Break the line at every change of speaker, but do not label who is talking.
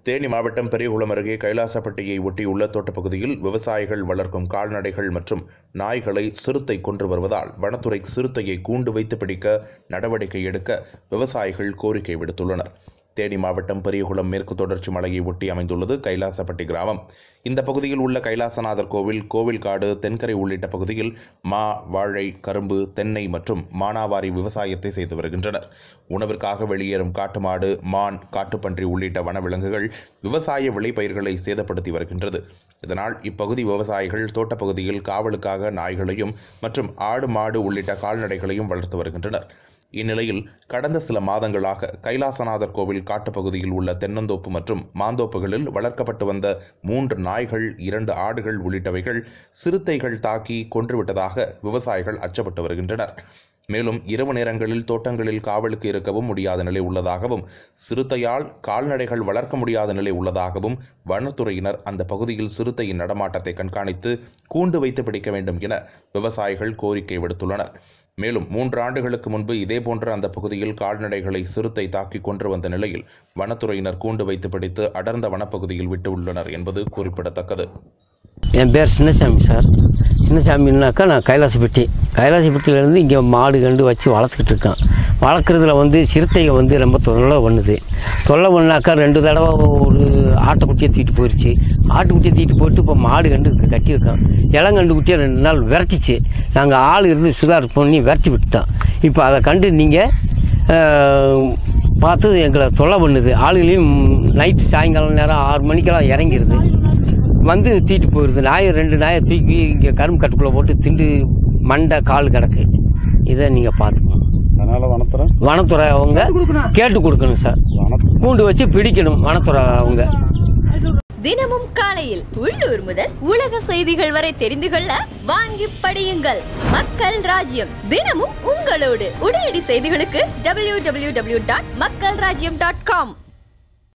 தேனி மாவட்டம் பெரியகுளம் அருகே கைலாசப்பட்டியை ஒட்டியுள்ள தோட்டப்பகுதியில் விவசாயிகள் வளர்க்கும் கால்நடைகள் மற்றும் நாய்களை சிறுத்தை கொன்று வருவதால் வனத்துறை சிறுத்தையை கூண்டு வைத்து பிடிக்க நடவடிக்கை எடுக்க விவசாயிகள் கோரிக்கை விடுத்துள்ளனர் தேனி மாவட்டம் பெரியகுளம் மேற்கு தொடர்ச்சி மலையை ஒட்டி அமைந்துள்ளது கைலாசப்பட்டி கிராமம் இந்த பகுதியில் உள்ள கைலாசநாதர் கோவில் கோவில்காடு தென்கரை உள்ளிட்ட பகுதியில் மா வாழை கரும்பு தென்னை மற்றும் மானாவாரி விவசாயத்தை செய்து வருகின்றனர் உணவிற்காக வெளியேறும் காட்டு மாடு மான் காட்டுப்பன்றி உள்ளிட்ட வனவிலங்குகள் விவசாய விளைபயிர்களை சேதப்படுத்தி வருகின்றது இதனால் இப்பகுதி விவசாயிகள் தோட்டப்பகுதியில் காவலுக்காக நாய்களையும் மற்றும் ஆடு மாடு உள்ளிட்ட கால்நடைகளையும் வளர்த்து வருகின்றனர் இந்நிலையில் கடந்த சில மாதங்களாக கைலாசநாதர் கோவில் காட்டுப்பகுதியில் உள்ள தென்னந்தோப்பு மற்றும் மாந்தோப்புகளில் வளர்க்கப்பட்டு வந்த மூன்று நாய்கள் இரண்டு ஆடுகள் உள்ளிட்டவைகள் சிறுத்தைகள் தாக்கி கொன்றுவிட்டதாக விவசாயிகள் அச்சப்பட்டு வருகின்றனர் மேலும் இரவு நேரங்களில் தோட்டங்களில் காவலுக்கு இருக்கவும் முடியாத நிலை உள்ளதாகவும் சிறுத்தையால் கால்நடைகள் வளர்க்க முடியாத நிலை உள்ளதாகவும் வனத்துறையினர் அந்த பகுதியில் சிறுத்தையின் நடமாட்டத்தை கண்காணித்து கூண்டு வைத்து பிடிக்க வேண்டும் என விவசாயிகள் கோரிக்கை விடுத்துள்ளனர் மேலும் மூன்று ஆண்டுகளுக்கு முன்பு இதேபோன்ற அந்த பகுதியில் கால்நடைகளை சிறுத்தை தாக்கி கொன்று வந்த நிலையில் வனத்துறையினர் கூண்டு வைத்து பிடித்து அடர்ந்த வனப்பகுதியில் விட்டு உள்ளனர் என்பது குறிப்பிடத்தக்கது
என் பேர் சின்னசாமி சார் சின்னசாமின்னாக்கா நான் கைலாசப்பட்டி கைலாசப்பட்டியிலேருந்து இங்கே மாடு கண்டு வச்சு வளர்த்துக்கிட்டு இருக்கேன் வளர்க்குறதுல வந்து சிறுத்தைங்க வந்து ரொம்ப தொல்லை பண்ணுது தொல்லை பண்ணாக்கா ரெண்டு தடவை ஒரு ஆட்டுக்குட்டியை தூக்கிட்டு போயிடுச்சு ஆட்டுக்குட்டியை தூக்கிட்டு போயிட்டு இப்போ மாடு கண்டு கட்டியிருக்கோம் இளங்கண்டு குட்டியை ரெண்டு நாள் விரட்டிச்சு நாங்கள் ஆள் இருந்து சுதார் பண்ணி விரட்டி விட்டோம் இப்போ அதை கண்டு நீங்கள் பார்த்து எங்களை தொல்லை பண்ணுது ஆளுகளையும் நைட்டு சாயங்காலம் நேரம் ஆறு மணிக்கெல்லாம் இறங்கிடுது வந்து தூக்கிட்டு போயிடுது நாயை ரெண்டு நாயை தூக்கி இங்கே கரும்பு கட்டுக்குள்ளே போட்டு திண்டு மண்டை கால் கிடக்கு இதை நீங்கள் பார்த்துக்கணும்
அதனால வனத்துறை
வனத்துறை அவங்க கேட்டு கொடுக்கணும் சார்
வனத்துறை
கூண்டு வச்சு பிடிக்கணும் வனத்துறை அவங்க
தினமும் காலையில் உள்ளூர் முதல் உலக செய்திகள் வரை தெரிந்து கொள்ள வாங்கி படியுங்கள் மக்கள் ராஜ்யம் தினமும் உங்களோடு உடனடி செய்திகளுக்கு www.மக்கள்ராஜ்யம்.com டாட் மக்கள் ராஜ்யம் டாட் காம்